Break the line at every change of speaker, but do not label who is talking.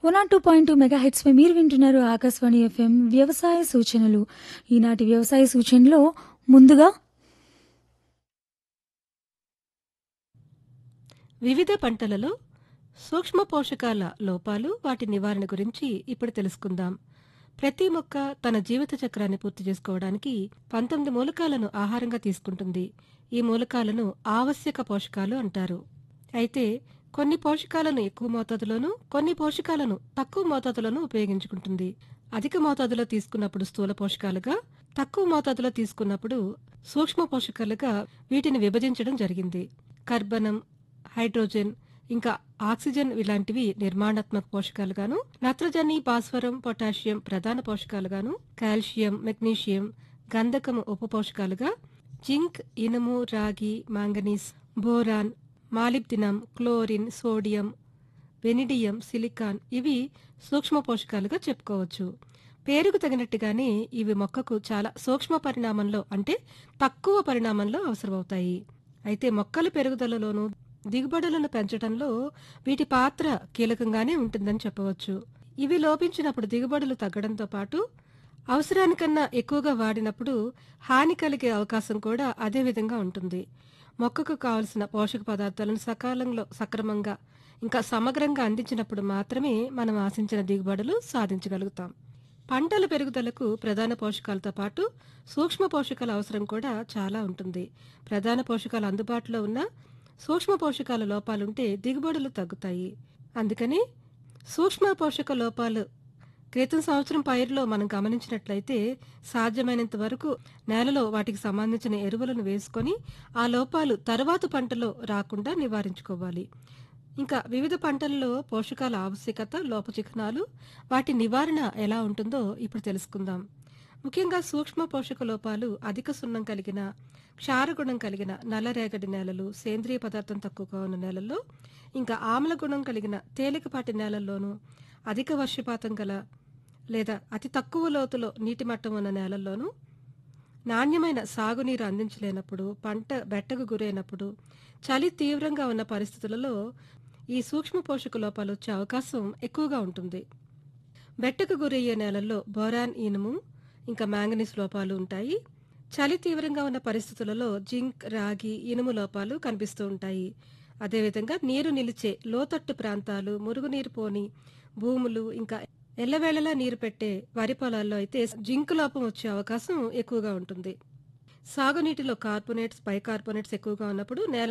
one or two point two megahertz పై మీరు వింటున్నారు ఆకాశవాణి ఎఫ్ఎం వ్యవసాయ సూచనలు ఈనాటి వ్యవసాయ సూచనలో ముందుగా
వివిధ పంటలలో సూక్ష్మ పోషకాల లోపాలు వాటి నివారణ గురించి ఇప్పుడు తెలుసుకుందాం ప్రతి మొక్క తన జీవిత చక్రాన్ని పూర్తి చేసుకోవడానికి పంతొమ్మిది మూలకాలను ఆహారంగా తీసుకుంటుంది ఈ మూలకాలను ఆవశ్యక పోషకాలు అంటారు అయితే కొన్ని పోషకాలను ఎక్కువ మోతాదులోను కొన్ని పోషకాలను తక్కువ మోతాదులోను ఉపయోగించుకుంటుంది అధిక మోతాదులో తీసుకున్నప్పుడు స్థూల పోషకాలుగా తక్కువ మోతాదులో తీసుకున్నప్పుడు సూక్ష్మ పోషకాలుగా వీటిని విభజించడం జరిగింది కర్బనం హైడ్రోజన్ ఇంకా ఆక్సిజన్ ఇలాంటివి నిర్మాణాత్మక పోషకాలుగాను నత్రజని భాస్వరం పొటాషియం ప్రధాన పోషకాలుగాను కాల్షియం మెగ్నీషియం గంధకము ఉప పోషకాలుగా జింక్ ఇనుము రాగి manganese boron molybdenum chlorine sodium vanadium silicon ఇవి సూక్ష్మ పోషకాలుగా చెప్పుకోవచ్చు పేరుకు తగినట్టుగానే ఇవి మొక్కకు చాలా సూక్ష్మ పరిణామంలో అంటే తక్కువ పరిణామంలో అవసరమవుతాయి అయితే మొక్కల పెరుగుదలలోనూ దిగుబడులను పెంచడంలో వీటి పాత్ర కీలకంగానే ఉంటుందని చెప్పవచ్చు ఇవి లోపించినప్పుడు దిగుబడులు తగ్గడంతో పాటు అవసరానికన్నా ఎక్కువగా వాడినప్పుడు హాని కలిగే అవకాశం కూడా అదే విధంగా ఉంటుంది మొక్కకు కావలసిన పోషక పదార్థాలను సకాలంలో సక్రమంగా ఇంకా సమగ్రంగా అందించినప్పుడు మాత్రమే మనం ఆశించిన దిగుబడులు సాధించగలుగుతాం పంటల పెరుగుదలకు ప్రధాన పోషకాలతో పాటు సూక్ష్మ పోషకాల అవసరం కూడా చాలా ఉంటుంది ప్రధాన పోషకాలు అందుబాటులో ఉన్న సూక్ష్మ పోషకాల లోపాలుంటే దిగుబడులు తగ్గుతాయి అందుకని సూక్ష్మ పోషక లోపాలు క్రితం సంవత్సరం పైరులో మనం గమనించినట్లయితే సాధ్యమైనంత వరకు నేలలో వాటికి సంబంధించిన ఎరువులను వేసుకొని ఆ లోపాలు తరువాత పంటలో రాకుండా నివారించుకోవాలి ఇంకా వివిధ పంటల్లో పోషకాల ఆవశ్యకత లోపచిహ్నాలు వాటి నివారణ ఎలా ఉంటుందో ఇప్పుడు తెలుసుకుందాం ముఖ్యంగా సూక్ష్మ పోషక లోపాలు అధిక సున్నం కలిగిన క్షారగుణం కలిగిన నల్లరేగడి నేలలు సేంద్రియ పదార్థం తక్కువగా ఉన్న నేలల్లో ఇంకా ఆమ్ల గుణం కలిగిన తేలికపాటి నేలల్లోనూ అధిక వర్షపాతం గల లేదా అతి తక్కువ లోతులో నీటి మట్టం ఉన్న నేలల్లోనూ నాణ్యమైన సాగునీరు అందించలేనప్పుడు పంట బెట్టకు గురైనప్పుడు చలి తీవ్రంగా ఉన్న పరిస్థితులలో ఈ సూక్ష్మ పోషక లోపాలు వచ్చే అవకాశం ఎక్కువగా ఉంటుంది బెట్టకు గురయ్యే నేలల్లో బోరాన్ ఇనుము ఇంకా మ్యాంగనీస్ లోపాలు ఉంటాయి చలి తీవ్రంగా ఉన్న పరిస్థితులలో జింక్ రాగి ఇనుము లోపాలు కనిపిస్తూ ఉంటాయి అదేవిధంగా నీరు నిలిచే లోతట్టు ప్రాంతాలు మురుగునీరు పోని భూములు ఇంకా ఎల్లవేళలా నీరు పెట్టే వరి పొలాల్లో అయితే జింక్ లోపం వచ్చే అవకాశం ఎక్కువగా ఉంటుంది సాగునీటిలో కార్బోనేట్స్ బైకార్బోనేట్స్ ఎక్కువగా ఉన్నప్పుడు నేల